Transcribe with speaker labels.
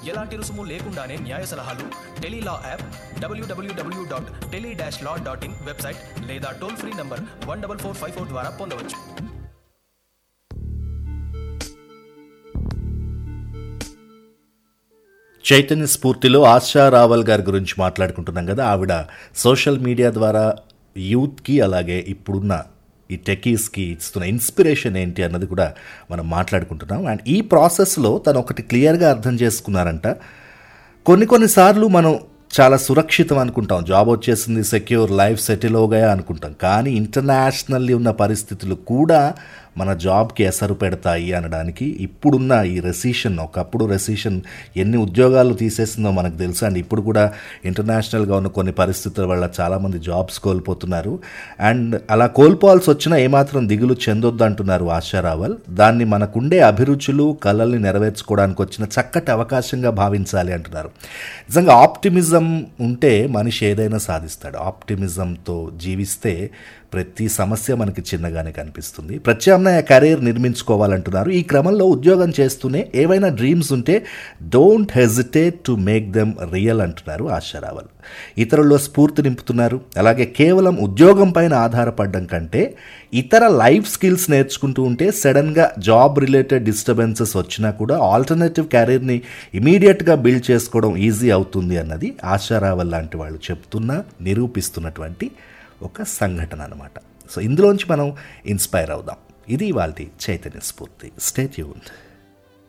Speaker 1: ఎలాంటి రుసుము లేకుండానే న్యాయ సలహాలు tele law app W W W dot tele dash law dot in website లేదా toll free number one double four five four ద్వారా పొందవచ్చు
Speaker 2: చైతన్య స్ఫూర్తిలో ఆశా రావల్ గారి గురించి మాట్లాడుకుంటున్నాం కదా ఆవిడ సోషల్ మీడియా ద్వారా యూత్కి అలాగే ఇప్పుడున్న ఈ టెకీస్కి ఇస్తున్న ఇన్స్పిరేషన్ ఏంటి అన్నది కూడా మనం మాట్లాడుకుంటున్నాం అండ్ ఈ ప్రాసెస్లో తను ఒకటి క్లియర్గా అర్థం చేసుకున్నారంట కొన్ని కొన్నిసార్లు మనం చాలా సురక్షితం అనుకుంటాం జాబ్ వచ్చేసింది సెక్యూర్ లైఫ్ సెటిల్ అవుగాయా అనుకుంటాం కానీ ఇంటర్నేషనల్లీ ఉన్న పరిస్థితులు కూడా మన జాబ్కి ఎసరు పెడతాయి అనడానికి ఇప్పుడున్న ఈ రెసిషన్ ఒకప్పుడు రెసిషన్ ఎన్ని ఉద్యోగాలు తీసేసిందో మనకు తెలుసు అండ్ ఇప్పుడు కూడా ఇంటర్నేషనల్గా ఉన్న కొన్ని పరిస్థితుల వల్ల చాలామంది జాబ్స్ కోల్పోతున్నారు అండ్ అలా కోల్పోవాల్సి వచ్చినా ఏమాత్రం దిగులు చెందొద్దు అంటున్నారు ఆశా రావల్ దాన్ని మనకుండే అభిరుచులు కళల్ని నెరవేర్చుకోవడానికి వచ్చిన చక్కటి అవకాశంగా భావించాలి అంటున్నారు నిజంగా ఆప్టిమిజం ఉంటే మనిషి ఏదైనా సాధిస్తాడు ఆప్టిమిజంతో జీవిస్తే ప్రతి సమస్య మనకి చిన్నగానే కనిపిస్తుంది ప్రత్యామ్నాయ కెరీర్ నిర్మించుకోవాలంటున్నారు ఈ క్రమంలో ఉద్యోగం చేస్తూనే ఏవైనా డ్రీమ్స్ ఉంటే don't hesitate to make them real అంటున్నారు ఆశారావల్ ఇతరుల్లో స్ఫూర్తి నింపుతున్నారు అలాగే కేవలం ఉద్యోగం పైన ఆధారపడడం కంటే ఇతర లైఫ్ స్కిల్స్ నేర్చుకుంటూ ఉంటే సడన్గా జాబ్ రిలేటెడ్ డిస్టర్బెన్సెస్ వచ్చినా కూడా ఆల్టర్నేటివ్ కెరీర్ని ఇమీడియట్గా బిల్డ్ చేసుకోవడం ఈజీ అవుతుంది అన్నది ఆశారావల్ లాంటి వాళ్ళు చెప్తున్నా నిరూపిస్తున్నటువంటి ఒక సంఘటన అనమాట సో ఇందులోంచి మనం ఇన్స్పైర్ అవుదాం ఇది వాళ్ళ చైతన్య స్ఫూర్తి స్టేట్ యూన్